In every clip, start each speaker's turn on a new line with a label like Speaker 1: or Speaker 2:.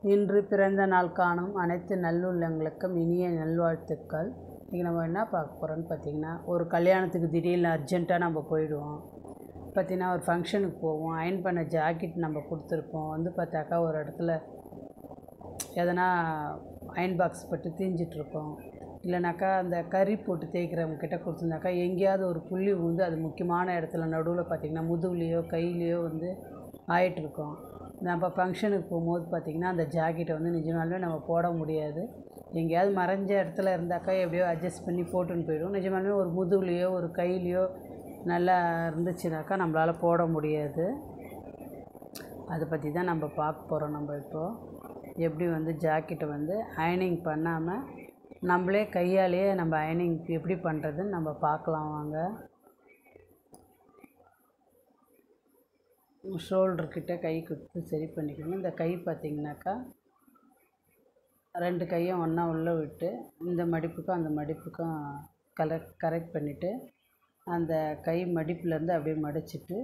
Speaker 1: இன்று பிறந்த நாள் காணும் அனைத்து நல்லுள்ளங்களுக்கும் இனிய நல்வாழ்த்துக்கள் இன்றைக்கி நம்ம என்ன பார்க்க போகிறோம்னு பார்த்தீங்கன்னா ஒரு கல்யாணத்துக்கு திடீர்னு அர்ஜென்ட்டாக நம்ம போயிடுவோம் பார்த்தீங்கன்னா ஒரு ஃபங்க்ஷனுக்கு போவோம் அயன் பண்ண ஜாக்கெட் நம்ம கொடுத்துருப்போம் வந்து பார்த்தாக்கா ஒரு இடத்துல எதனா அயன் பாக்ஸ் பட்டு தீஞ்சிட்ருப்போம் இல்லைனாக்கா அந்த கறி போட்டு தேய்க்கிறவங்க கிட்ட கொடுத்துருந்தாக்கா எங்கேயாவது ஒரு புள்ளி விழுந்து அது முக்கியமான இடத்துல நடுவில் பார்த்திங்கன்னா முதுகுலேயோ கையிலையோ வந்து ஆயிட்டிருக்கும் நம்ம ஃபங்க்ஷனுக்கு போகும்போது பார்த்திங்கன்னா அந்த ஜாக்கெட்டை வந்து நிஜமாலுமே நம்ம போட முடியாது எங்கேயாவது மறைஞ்ச இடத்துல இருந்தாக்கா எப்படியோ அட்ஜஸ்ட் பண்ணி போட்டுன்னு போயிடுவோம் நிஜமாலுமே ஒரு முதுகுலையோ ஒரு கையிலையோ நல்லா இருந்துச்சுனாக்கா நம்மளால் போட முடியாது அதை பற்றி தான் நம்ம பார்க்க போகிறோம் நம்ம இப்போது எப்படி வந்து ஜாக்கெட்டை வந்து அயனிங் பண்ணாமல் நம்மளே கையாலேயே நம்ம அயனிங் எப்படி பண்ணுறதுன்னு நம்ம பார்க்கலாம் வாங்க ஷோல்டர்கிட்ட கை கொடுத்து சரி பண்ணிக்கணும் இந்த கை பார்த்திங்கனாக்கா ரெண்டு கையும் ஒன்றா உள்ளே விட்டு இந்த மடிப்புக்கும் அந்த மடிப்புக்கும் கலெக்ட் கரெக்ட் பண்ணிவிட்டு அந்த கை மடிப்புலேருந்து அப்படியே மடிச்சிட்டு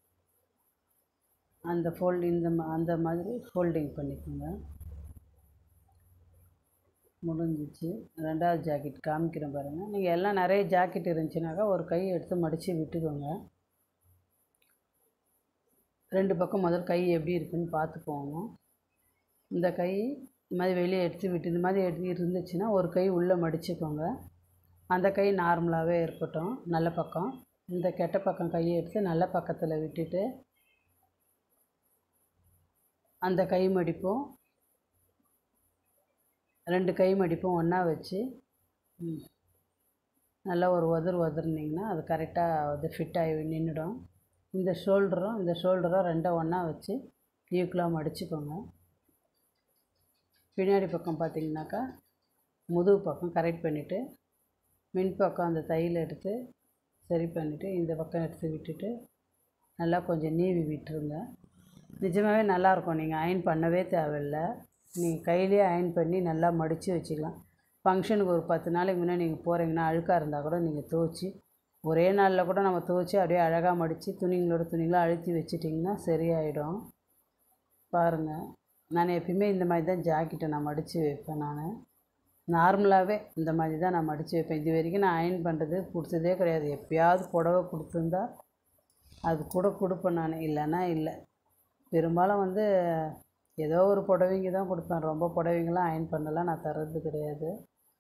Speaker 1: அந்த ஃபோல்டு இந்த மா அந்த மாதிரி ஃபோல்டிங் பண்ணிக்கோங்க முடிஞ்சிச்சு ரெண்டாவது ஜாக்கெட் காமிக்கிறேன் பாருங்கள் நீங்கள் எல்லாம் நிறைய ஜாக்கெட் இருந்துச்சுனாக்கா ஒரு கை எடுத்து மடித்து விட்டுக்கோங்க ரெண்டு பக்கம் முதல் கை எப்படி இருக்குன்னு பார்த்துக்கோங்க இந்த கை இந்த மாதிரி வெளியே எடுத்து விட்டு இந்த மாதிரி எடுத்து இருந்துச்சுன்னா ஒரு கை உள்ளே மடிச்சுக்கோங்க அந்த கை நார்மலாகவே இருக்கட்டும் நல்ல பக்கம் இந்த கெட்ட பக்கம் கையை எடுத்து நல்ல பக்கத்தில் விட்டுட்டு அந்த கை மடிப்பும் ரெண்டு கை மடிப்பும் ஒன்றா வச்சு நல்லா ஒரு உதறு உதறினீங்கன்னா அது கரெக்டாக அது ஃபிட் ஆகி நின்றுடும் இந்த ஷோல்டரும் இந்த ஷோல்டரும் ரெண்டும் ஒன்றா வச்சு ஈக்குவலாக மடிச்சுக்கோங்க பின்னாடி பக்கம் பார்த்தீங்கன்னாக்கா முதுகு பக்கம் கரெக்ட் பண்ணிவிட்டு மின் பக்கம் அந்த தையல் எடுத்து சரி பண்ணிவிட்டு இந்த பக்கம் எடுத்து விட்டுட்டு நல்லா கொஞ்சம் நீவி விட்டுருங்க நிஜமாகவே நல்லாயிருக்கும் நீங்கள் அயன் பண்ணவே தேவையில்லை நீங்கள் கையிலே அயன் பண்ணி நல்லா மடித்து வச்சுக்கலாம் ஃபங்க்ஷனுக்கு ஒரு பத்து நாளைக்கு முன்னாடி நீங்கள் போகிறீங்கன்னா அழுக்காக இருந்தால் கூட நீங்கள் துவச்சி ஒரே நாளில் கூட நம்ம துவச்சி அப்படியே அழகாக மடித்து துணிங்களோட துணிங்களாக அழுத்தி வச்சிட்டிங்கன்னா சரியாயிடும் பாருங்கள் நான் எப்பயுமே இந்த மாதிரி தான் ஜாக்கெட்டை நான் மடித்து வைப்பேன் நான் நார்மலாகவே இந்த மாதிரி தான் நான் மடித்து வைப்பேன் இது வரைக்கும் நான் அயன் பண்ணுறது கொடுத்ததே கிடையாது எப்பயாவது புடவை கொடுத்துருந்தா அது கூட கொடுப்பேன் நான் இல்லைன்னா இல்லை பெரும்பாலும் வந்து ஏதோ ஒரு புடவைங்க தான் கொடுப்பேன் ரொம்ப புடவைங்களாம் அயன் பண்ணலாம் நான் தர்றது கிடையாது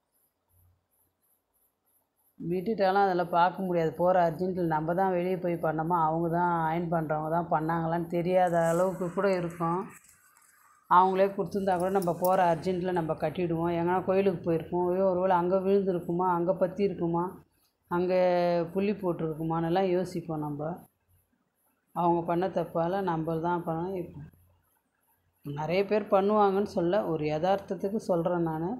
Speaker 1: விட்டுட்டாலும் அதெல்லாம் பார்க்க முடியாது போகிற அர்ஜென்ட்டில் நம்ம தான் வெளியே போய் பண்ணோமா அவங்க தான் அயன் பண்ணுறவங்க தான் பண்ணாங்களான்னு தெரியாத அளவுக்கு கூட இருக்கும் அவங்களே கொடுத்துருந்தா கூட நம்ம போகிற அர்ஜென்ட்டில் நம்ம கட்டிவிடுவோம் எங்கன்னா கோயிலுக்கு போயிருப்போம் ஐயோ ஒருவேளை அங்கே விழுந்துருக்குமா அங்கே பற்றி இருக்குமா அங்கே புள்ளி போட்டிருக்குமானெல்லாம் யோசிப்போம் நம்ம அவங்க பண்ண தப்பால் நம்ம தான் பண்ண நிறைய பேர் பண்ணுவாங்கன்னு சொல்ல ஒரு யதார்த்தத்துக்கு சொல்கிறேன் நான்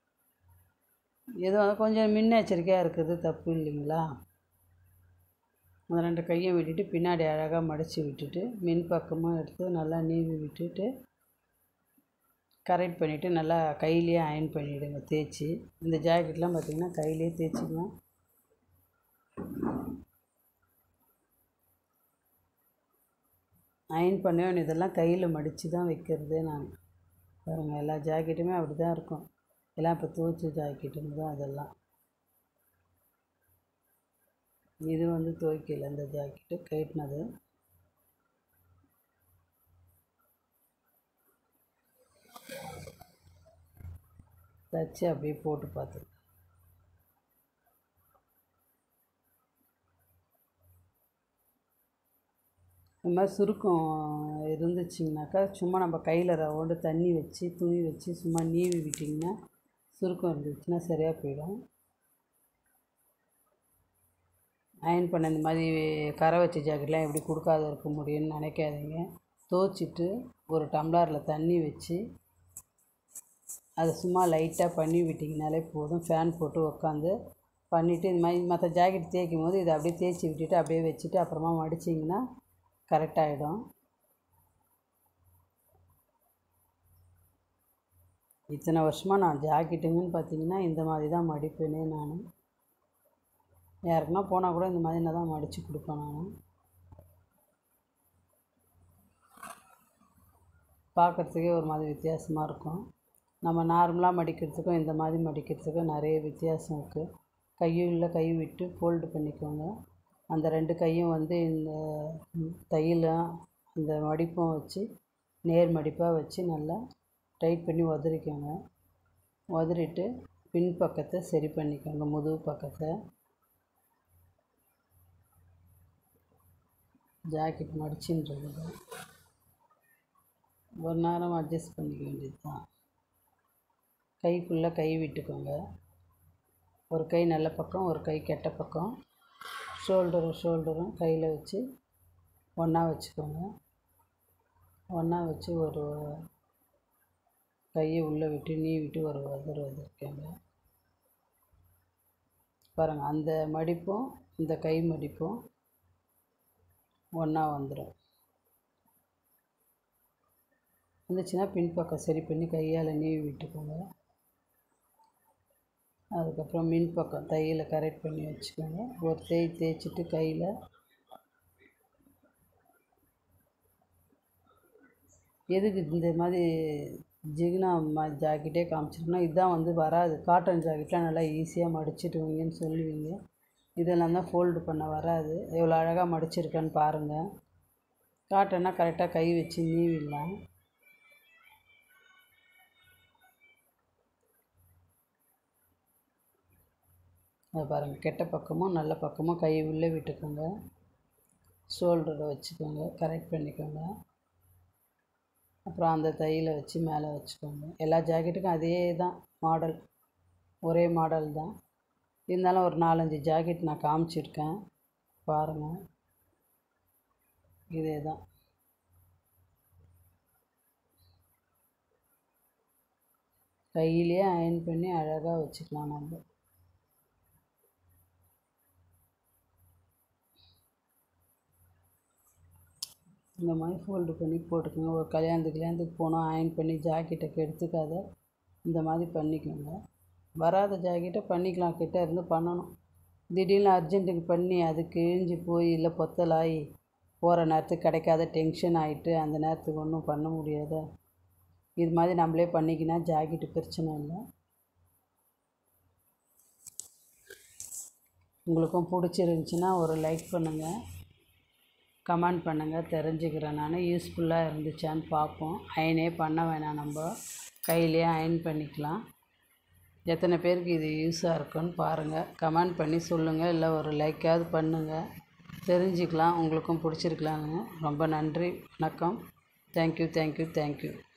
Speaker 1: ஏதோ கொஞ்சம் முன்னெச்சரிக்கையாக இருக்குது தப்பு இல்லைங்களா அந்த ரெண்டு கையை விட்டுட்டு பின்னாடி அழகாக மடித்து விட்டுட்டு மின் பக்கமாக எடுத்து நல்லா நீவி விட்டுட்டு கரெக்ட் பண்ணிவிட்டு நல்லா கையிலேயே அயன் பண்ணிவிடுங்க தேய்ச்சி இந்த ஜாக்கெட்லாம் பார்த்திங்கன்னா கையிலே தேய்ச்சிக்கலாம் அயன் பண்ணவே இதெல்லாம் கையில் மடித்து தான் வைக்கிறதே நான் பாருங்கள் எல்லா ஜாக்கெட்டுமே அப்படி தான் இருக்கும் எல்லாம் இப்போ துவைச்ச ஜாக்கெட்டுங்க தான் அதெல்லாம் இது வந்து துவைக்கல இந்த ஜாக்கெட்டு கட்டினது தச்சு அப்படியே போட்டு பார்த்து இந்த மாதிரி சுருக்கம் இருந்துச்சிங்கனாக்கா சும்மா நம்ம கையில் ரவுண்டு தண்ணி வச்சு துணி வச்சு சும்மா நீவி விட்டிங்கன்னா சுருக்கம் இருந்துச்சுன்னா சரியாக போயிடும் அயன் பண்ண இந்த மாதிரி கரை வச்ச ஜாக்கெட்லாம் எப்படி கொடுக்காத இருக்க முடியும்னு நினைக்காதீங்க துவச்சிட்டு ஒரு டம்ளரில் தண்ணி வச்சு அதை சும்மா லைட்டாக பண்ணி விட்டிங்கனாலே போதும் ஃபேன் போட்டு உக்காந்து பண்ணிவிட்டு இந்த மாதிரி மற்ற ஜாக்கெட் தேய்க்கும் போது இதை அப்படியே தேய்ச்சி விட்டுட்டு அப்படியே வச்சுட்டு அப்புறமா மடிச்சிங்கன்னா கரெக்டாகிடும் இத்தனை வருஷமாக நான் ஜாக்கெட்டுங்கன்னு பார்த்தீங்கன்னா இந்த மாதிரி தான் மடிப்பேனே நான் யாருக்குன்னா போனால் கூட இந்த மாதிரி நான் தான் மடித்து கொடுப்பேன் நான் பார்க்குறதுக்கே ஒரு மாதிரி வித்தியாசமாக இருக்கும் நம்ம நார்மலாக மடிக்கிறதுக்கும் இந்த மாதிரி மடிக்கிறதுக்கும் நிறைய வித்தியாசம் இருக்குது கையும் இல்லை கை விட்டு ஃபோல்டு பண்ணிக்கோங்க அந்த ரெண்டு கையும் வந்து இந்த தையலும் இந்த மடிப்பும் வச்சு நேர் மடிப்பாக வச்சு நல்லா டைட் பண்ணி உதறிக்கோங்க உதறிட்டு பின் பக்கத்தை சரி பண்ணிக்கோங்க முதுகு பக்கத்தை ஜாக்கெட் மடிச்சுன்றது ஒரு நேரம் அட்ஜஸ்ட் பண்ணிக்க வேண்டியது தான் கைக்குள்ளே கை விட்டுக்கோங்க ஒரு கை நல்ல பக்கம் ஒரு கை கெட்ட பக்கம் ஷோல்டரும் ஷோல்டரும் கையில் வச்சு ஒன்றா வச்சுக்கோங்க ஒன்றா வச்சு ஒரு கையை உள்ளே விட்டு நீ விட்டு ஒரு உதறு உதறிக்கோங்க பாருங்கள் அந்த மடிப்பும் இந்த கை மடிப்பும் ஒன்றா வந்துடும் வந்துச்சுன்னா பின்பக்கம் சரி பண்ணி கையால் நீவி விட்டுக்கோங்க அதுக்கப்புறம் மின் பக்கம் தையலை கரெக்ட் பண்ணி வச்சுக்கோங்க ஒரு தேய் தேய்ச்சிட்டு கையில் எதுக்கு இந்த மாதிரி ஜிகினா மா ஜாக்கெட்டே காமிச்சிருக்கோன்னா இதுதான் வந்து வராது காட்டன் ஜாக்கெட்லாம் நல்லா ஈஸியாக மடிச்சிடுவீங்கன்னு சொல்லுவீங்க இதெல்லாம் தான் ஃபோல்டு பண்ண வராது எவ்வளோ அழகாக மடிச்சிருக்கேன்னு பாருங்கள் காட்டன்னா கரெக்டாக கை வச்சு நீவிடலாம் அது பாருங்கள் கெட்ட பக்கமும் நல்ல பக்கமும் கை உள்ளே விட்டுக்கோங்க ஷோல்டரை வச்சுக்கோங்க கரெக்ட் பண்ணிக்கோங்க அப்புறம் அந்த தையலை வச்சு மேலே வச்சுக்கோங்க எல்லா ஜாக்கெட்டுக்கும் அதே தான் மாடல் ஒரே மாடல் தான் இருந்தாலும் ஒரு நாலஞ்சு ஜாக்கெட் நான் காமிச்சிருக்கேன் பாருங்கள் இதே தான் கையிலே அயன் பண்ணி அழகாக வச்சுக்கலாம் நம்ம இந்த மாதிரி ஃபோல்டு பண்ணி போட்டுக்கோங்க ஒரு கல்யாணத்துக்கு கல்யாணத்துக்கு போனோம் அயன் பண்ணி ஜாக்கெட்டை கெடுத்துக்காத இந்த மாதிரி பண்ணிக்கோங்க வராத ஜாக்கெட்டை பண்ணிக்கலாம் கிட்ட இருந்து பண்ணணும் திடீர்னு அர்ஜென்ட்டுக்கு பண்ணி அது கிழிஞ்சு போய் இல்லை பொத்தலாகி போகிற நேரத்துக்கு கிடைக்காத டென்ஷன் ஆகிட்டு அந்த நேரத்துக்கு ஒன்றும் பண்ண முடியாத இது மாதிரி நம்மளே பண்ணிக்கினா ஜாக்கெட்டு பிரச்சனை இல்லை உங்களுக்கும் பிடிச்சிருந்துச்சின்னா ஒரு லைக் பண்ணுங்கள் கமெண்ட் பண்ணுங்கள் தெரிஞ்சுக்கிறேன் நான் யூஸ்ஃபுல்லாக இருந்துச்சான்னு பார்ப்போம் அயனே பண்ண வேணாம் நம்ம கையிலே அயன் பண்ணிக்கலாம் எத்தனை பேருக்கு இது யூஸாக இருக்குன்னு பாருங்கள் கமெண்ட் பண்ணி சொல்லுங்கள் இல்லை ஒரு லைக்காவது பண்ணுங்கள் தெரிஞ்சுக்கலாம் உங்களுக்கும் பிடிச்சிருக்கலான்னு ரொம்ப நன்றி வணக்கம் தேங்க்யூ தேங்க்யூ தேங்க்யூ